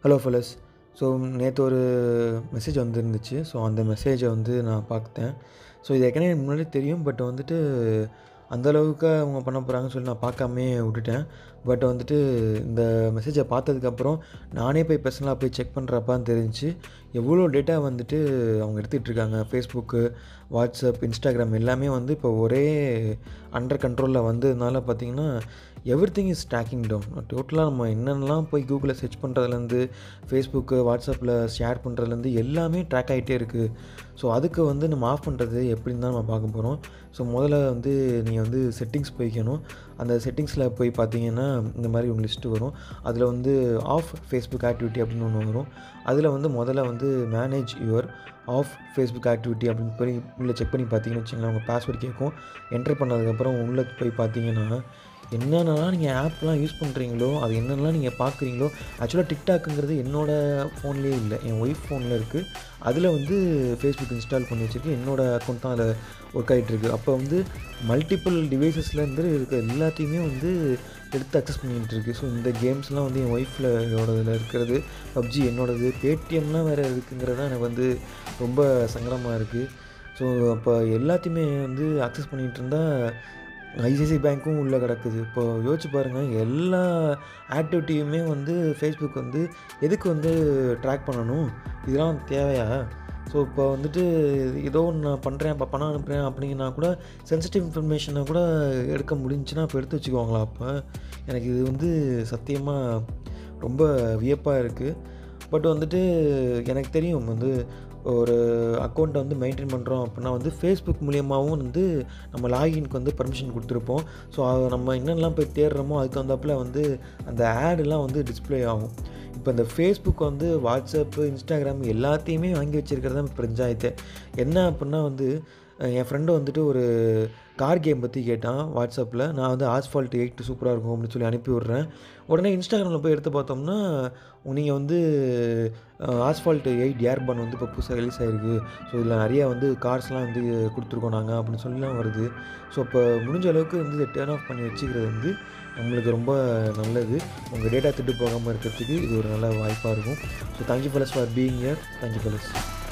hello fellas so நேற்று ஒரு message வந்துருந்துச்சு ஸோ அந்த மெசேஜை வந்து நான் பார்த்தேன் ஸோ இது ஏற்கனவே எனக்கு முன்னாடி தெரியும் பட் வந்துட்டு அந்த அளவுக்கு அவங்க பண்ண போகிறாங்கன்னு சொல்லி நான் பார்க்காமே விட்டுட்டேன் பட் வந்துட்டு இந்த மெசேஜை பார்த்ததுக்கப்புறம் நானே போய் பர்சனலாக போய் செக் பண்ணுறப்ப தான் தெரிஞ்சுச்சு எவ்வளோ டேட்டா வந்துட்டு அவங்க எடுத்துகிட்டு இருக்காங்க ஃபேஸ்புக்கு வாட்ஸ்அப் இன்ஸ்டாகிராம் எல்லாமே வந்து இப்போ ஒரே அண்டர் கண்ட்ரோலில் வந்ததுனால பார்த்திங்கன்னா everything is tracking down டோட்டலாக நம்ம என்னென்னலாம் போய் கூகுளில் சர்ச் பண்ணுறதுலேருந்து ஃபேஸ்புக்கு வாட்ஸ்அப்பில் ஷேர் பண்ணுறதுலேருந்து எல்லாமே ட்ராக் ஆகிட்டே இருக்குது ஸோ அதுக்கு வந்து நம்ம ஆஃப் பண்ணுறது எப்படின்னு தான் நம்ம பார்க்க போகிறோம் ஸோ முதல்ல வந்து நீங்கள் வந்து செட்டிங்ஸ் போய்க்கணும் அந்த செட்டிங்ஸில் போய் பார்த்தீங்கன்னா இந்த மாதிரி ஒரு லிஸ்ட்டு வரும் அதில் வந்து ஆஃப் ஃபேஸ்புக் ஆக்டிவிட்டி அப்படின்னு ஒன்று வரும் அதில் வந்து முதல்ல வந்து manage your off Facebook activity அப்படின்னு போய் உள்ளே செக் பண்ணி பார்த்தீங்கன்னு வச்சுங்களேன் உங்கள் பாஸ்வேர்ட் கேட்கும் என்டர் பண்ணதுக்கப்புறம் உள்ளே போய் பார்த்தீங்கன்னா என்னென்னலாம் நீங்கள் ஆப்லாம் யூஸ் பண்ணுறீங்களோ அது என்னென்னலாம் நீங்கள் பார்க்குறீங்களோ ஆக்சுவலாக டிக்டாக்குங்கிறது என்னோடய ஃபோன்லேயே இல்லை என் ஒய்ஃப் ஃபோனில் இருக்குது அதில் வந்து ஃபேஸ்புக் இன்ஸ்டால் பண்ணி வச்சுருக்கு என்னோடய அக்கௌண்ட் தான் அதில் ஒர்க் ஆகிட்டுருக்கு அப்போ வந்து மல்டிபிள் டிவைசஸ்லேருந்து இருக்க எல்லாத்தையுமே வந்து எடுத்து அக்சஸ் பண்ணிகிட்டு இருக்கு ஸோ இந்த கேம்ஸ்லாம் வந்து என் ஒய்ஃபில் என்னோடதில் இருக்கிறது பப்ஜி என்னோடது பேடிஎம்லாம் வேறு இருக்குங்கிறது தான் எனக்கு வந்து ரொம்ப சங்கடமாக இருக்குது ஸோ அப்போ எல்லாத்தையுமே வந்து அக்சஸ் பண்ணிகிட்டு இருந்தால் ஐசிஐசி பேங்க்கும் உள்ளே கிடக்குது இப்போ யோசிச்சு பாருங்கள் எல்லா ஆக்டிவிட்டியுமே வந்து ஃபேஸ்புக் வந்து எதுக்கு வந்து ட்ராக் பண்ணணும் இதெல்லாம் தேவையா ஸோ இப்போ வந்துட்டு ஏதோ ஒன்று நான் பண்ணுறேன் இப்போ பணம் அனுப்புகிறேன் அப்படிங்கன்னா கூட சென்சிட்டிவ் இன்ஃபர்மேஷனை கூட எடுக்க முடிஞ்சுன்னா இப்போ எடுத்து வச்சுக்குவாங்களா அப்போ எனக்கு இது வந்து சத்தியமாக ரொம்ப வியப்பாக இருக்குது பட் வந்துட்டு எனக்கு தெரியும் வந்து ஒரு அக்கௌண்ட்டை வந்து மெயின்டைன் பண்ணுறோம் அப்படின்னா வந்து ஃபேஸ்புக் மூலியமாகவும் வந்து நம்ம லாகின்க்கு வந்து பர்மிஷன் கொடுத்துருப்போம் ஸோ அதை நம்ம என்னென்னலாம் போய் தேடுறோமோ அதுக்கு வந்தாப்பில் வந்து அந்த ஆடெல்லாம் வந்து டிஸ்பிளே ஆகும் இப்போ இந்த ஃபேஸ்புக் வந்து வாட்ஸ்அப்பு இன்ஸ்டாகிராம் எல்லாத்தையுமே வாங்கி வச்சுருக்கிறது தான் பஞ்சாயத்து என்ன அப்படின்னா வந்து என் ஃப்ரெண்டு வந்துட்டு ஒரு கார் கேம் பற்றி கேட்டான் வாட்ஸ்அப்பில் நான் வந்து ஆஸ்ஃபால்ட் எயிட் சூப்பராக இருக்கும் அப்படின்னு சொல்லி அனுப்பி விட்றேன் உடனே இன்ஸ்டாகிராமில் போய் எடுத்து பார்த்தோம்னா நீங்கள் வந்து ஆஸ்ஃபால்ட் எயிட் ஏர்பன் வந்து இப்போ புதுசாக ரிலீஸ் ஆகிருக்கு ஸோ இதில் நிறையா வந்து கார்ஸ்லாம் வந்து கொடுத்துருக்கோம் நாங்கள் அப்படின்னு சொல்லிலாம் வருது ஸோ இப்போ முடிஞ்ச அளவுக்கு வந்து இதை டேர்ன் ஆஃப் பண்ணி வச்சுக்கிறது வந்து நம்மளுக்கு ரொம்ப நல்லது உங்கள் டேட்டா திட்டு போகாமல் இருக்கிறதுக்கு இது ஒரு நல்ல வாய்ப்பாக இருக்கும் so thank you fellas for being here thank you fellas